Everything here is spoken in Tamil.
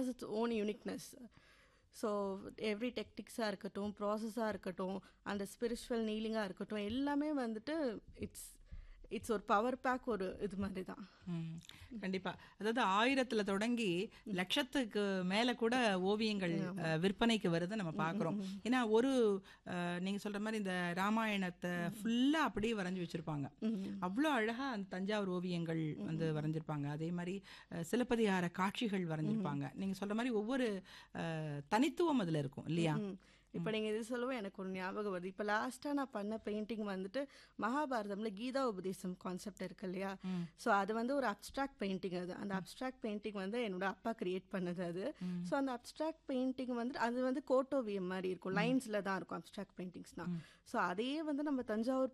has it's own uniqueness so every டெக்டிக்ஸாக இருக்கட்டும் ப்ராசஸாக இருக்கட்டும் அந்த ஸ்பிரிச்சுவல் நீலிங்காக இருக்கட்டும் எல்லாமே வந்துட்டு இட்ஸ் இட்ஸ் ஒரு பவர் பேக் ஒரு இது மாதிரி தான் ம், கண்டிப்பா அதாவது ஆயிரத்துல தொடங்கி லட்சத்துக்கு மேல கூட ஓவியங்கள் அஹ், விற்பனைக்கு வருது நம்ம பாக்குறோம் ஏன்னா ஒரு அஹ், நீங்க சொல்ற மாதிரி இந்த ராமாயணத்தை ஃபுல்லா அப்படியே வரைஞ்சு வச்சிருப்பாங்க அவ்வளோ அழகா அந்த தஞ்சாவூர் ஓவியங்கள் வந்து வரைஞ்சிருப்பாங்க அதே மாதிரி அஹ், சிலப்பதிகார காட்சிகள் வரைஞ்சிருப்பாங்க நீங்க சொல்ற மாதிரி ஒவ்வொரு அஹ், தனித்துவம் அதுல இருக்கும் இல்லையா இப்போ நீங்கள் இது சொல்லவும் எனக்கு ஒரு ஞாபகம் வருது இப்போ லாஸ்ட்டாக நான் பண்ண பெயிண்டிங் வந்துட்டு மகாபாரதம்ல கீதா உபதேசம் கான்செப்ட் இருக்கு இல்லையா ஸோ அது வந்து ஒரு அப்ட்ராக்ட் பெயிண்டிங் அது அந்த அப்ட்ராக்ட் பெயிண்டிங் வந்து என்னோட அப்பா கிரியேட் பண்ணது அது ஸோ அந்த அப்ட்ராக்ட் பெயிண்டிங் வந்து அது வந்து கோட்டோவியம் மாதிரி இருக்கும் லைன்ஸில் தான் இருக்கும் அப்ட்ராக்ட் பெயிண்டிங்ஸ்னா ஸோ அதையே வந்து நம்ம தஞ்சாவூர்